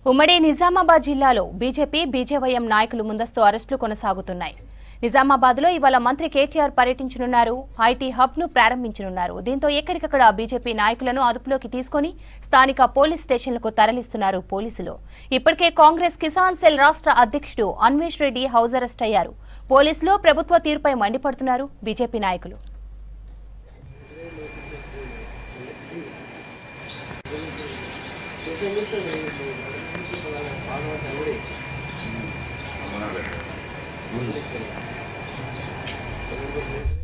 ఉమ్మడి నిజామాబాద్ జిల్లాలో BJP BJYM నాయకులు ముందస్తు అరెస్టులు కొనసాగుతున్నాయి నిజామాబాద్లో ఇవాళ మంత్రి కేటీఆర్ పర్యటించనున్నారు ఐటీ హబ్ ను ప్రారంభించనున్నారు దీంతో ఎక్కడికక్కడ బీజేపీ నాయకులను అదుపులోకి తీసుకుని స్థానిక పోలీస్ స్టేషన్లకు తరలిస్తున్నారు పోలీసులు ఇప్పటికే కాంగ్రెస్ కిసాన్ సెల్ రాష్ట్ర అధ్యక్షుడు అన్వేష్ రెడ్డి హౌస్ అరెస్ట్ అయ్యారు పోలీసులు ప్రభుత్వ తీరుపై మండిపడుతున్నారు బీజేపీ నాయకులు అమ్మనాడు